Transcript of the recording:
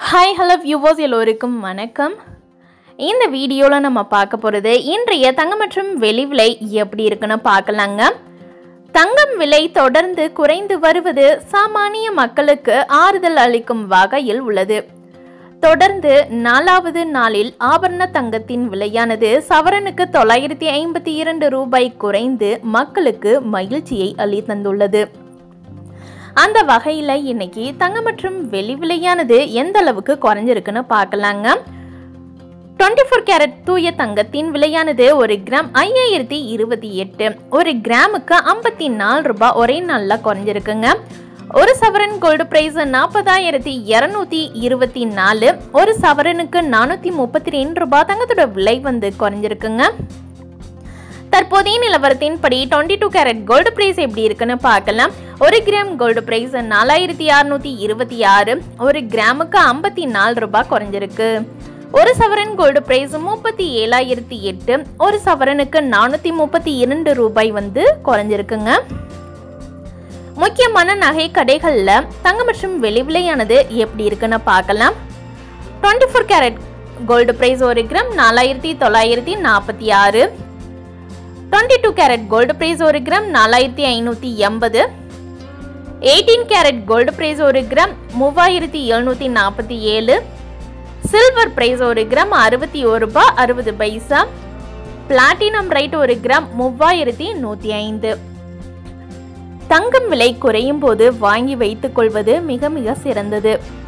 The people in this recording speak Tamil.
ஹாய் ஹலோ வியூவர்ஸ் எல்லோருக்கும் வணக்கம் இந்த வீடியோவில் நம்ம பார்க்க போகிறது இன்றைய தங்கம் மற்றும் வெளி விலை எப்படி இருக்குன்னு பார்க்கலாங்க தங்கம் விலை தொடர்ந்து குறைந்து வருவது சாமானிய மக்களுக்கு ஆறுதல் அளிக்கும் வகையில் உள்ளது தொடர்ந்து நாலாவது நாளில் ஆபரண தங்கத்தின் விலையானது சவரனுக்கு தொள்ளாயிரத்தி ஐம்பத்தி இரண்டு ரூபாய் குறைந்து மக்களுக்கு மகிழ்ச்சியை அளித்தந்துள்ளது அந்த வகையில் இன்னைக்கு தங்கம் மற்றும் வெள்ளி விலையானது எந்த அளவுக்கு குறைஞ்சிருக்குன்னு பார்க்கலாங்க டுவெண்ட்டி ஃபோர் கேரட் தூய தங்கத்தின் விலையானது ஒரு கிராம் ஐயாயிரத்தி இருபத்தி எட்டு ஒரு கிராமுக்கு ஐம்பத்தி நாலு ரூபாய் ஒரே நாளில் குறைஞ்சிருக்குங்க ஒரு சவரன் கோல்டு பிரைஸ் நாற்பதாயிரத்தி இரநூத்தி இருபத்தி நாலு ஒரு சவரனுக்கு நானூற்றி முப்பத்தி ரெண்டு ரூபாய் தங்கத்தோட விலை வந்து குறைஞ்சிருக்குங்க தற்போதைய நிலவரத்தின்படி twenty two carat gold price எப்படி இருக்குன்னு பார்க்கலாம் ஒரு கிராம் கோல்டு பிரைஸ் நாலாயிரத்தி அறுநூத்தி இருபத்தி ஆறு ஒரு கிராமுக்கு ஐம்பத்தி நாலு ரூபாய் குறைஞ்சிருக்கு ஒரு சவரன் கோல்டு பிரைஸ் முப்பத்தி ஏழாயிரத்தி எட்டு ஒரு சவரனுக்கு நானூற்றி முப்பத்தி இரண்டு ரூபாய் வந்து குறைஞ்சிருக்குங்க முக்கியமான நகை கடைகளில் தங்கம் மற்றும் வெளி விலையானது எப்படி இருக்குன்னு பார்க்கலாம் twenty four carat gold price ஒரு கிராம் நாலாயிரத்தி தொள்ளாயிரத்தி நாற்பத்தி ஆறு twenty two carat gold price ஒரு கிராம் நாலாயிரத்தி ஐநூற்றி எண்பது எயிட்டீன் கேரட் கோல்டு பிரைஸ் ஒரு கிராம் மூவாயிரத்தி எழுநூற்றி நாற்பத்தி ஏழு சில்வர் பிரைஸ் ஒரு கிராம் அறுபத்தி ஒரு ரூபாய் அறுபது பைசா பிளாட்டினம் ரைட் ஒரு கிராம் மூவாயிரத்தி நூற்றி ஐந்து தங்கம் விலை குறையும் போது வாங்கி வைத்துக் கொள்வது மிக மிக சிறந்தது